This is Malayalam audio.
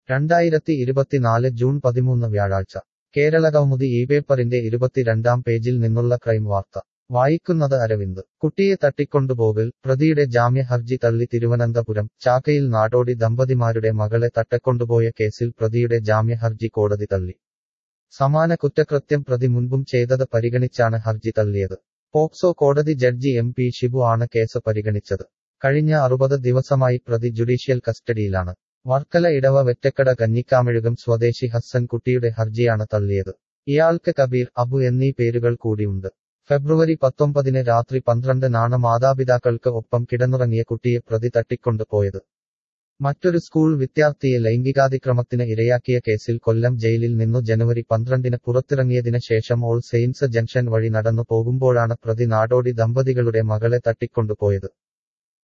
രണ്ടായിരത്തി ഇരുപത്തിനാല് ജൂൺ പതിമൂന്ന് വ്യാഴാഴ്ച കേരളകൗമുദി ഈ പേപ്പറിന്റെ ഇരുപത്തിരണ്ടാം പേജിൽ നിന്നുള്ള ക്രൈം വാർത്ത വായിക്കുന്നത് അരവിന്ദ് കുട്ടിയെ തട്ടിക്കൊണ്ടുപോകൽ പ്രതിയുടെ ജാമ്യ ഹർജി തള്ളി തിരുവനന്തപുരം ചാക്കയിൽ നാടോടി ദമ്പതിമാരുടെ മകളെ തട്ടിക്കൊണ്ടുപോയ കേസിൽ പ്രതിയുടെ ജാമ്യ ഹർജി കോടതി തള്ളി സമാന കുറ്റകൃത്യം പ്രതി മുൻപും ചെയ്തത് പരിഗണിച്ചാണ് ഹർജി തള്ളിയത് പോക്സോ കോടതി ജഡ്ജി എം പി ഷിബു ആണ് കേസ് പരിഗണിച്ചത് കഴിഞ്ഞ അറുപത് ദിവസമായി പ്രതി ജുഡീഷ്യൽ കസ്റ്റഡിയിലാണ് വർക്കല ഇടവ വെറ്റക്കട കഞ്ഞിക്കാമെഴുകം സ്വദേശി ഹസ്സൻ കുട്ടിയുടെ ഹർജിയാണ് തള്ളിയത് ഇയാൾക്ക് കബീർ അബു എന്നീ പേരുകൾ കൂടിയുണ്ട് ഫെബ്രുവരി പത്തൊമ്പതിന് രാത്രി പന്ത്രണ്ടിനാണ് മാതാപിതാക്കൾക്ക് ഒപ്പം കിടന്നുറങ്ങിയ കുട്ടിയെ പ്രതി തട്ടിക്കൊണ്ടുപോയത് മറ്റൊരു സ്കൂൾ വിദ്യാർത്ഥിയെ ലൈംഗികാതിക്രമത്തിന് ഇരയാക്കിയ കേസിൽ കൊല്ലം ജയിലിൽ നിന്നു ജനുവരി പന്ത്രണ്ടിന് പുറത്തിറങ്ങിയതിന് ശേഷം ഓൾ സെയിൻസ് ജംഗ്ഷൻ വഴി നടന്നു പോകുമ്പോഴാണ് പ്രതി നാടോടി ദമ്പതികളുടെ മകളെ തട്ടിക്കൊണ്ടുപോയത്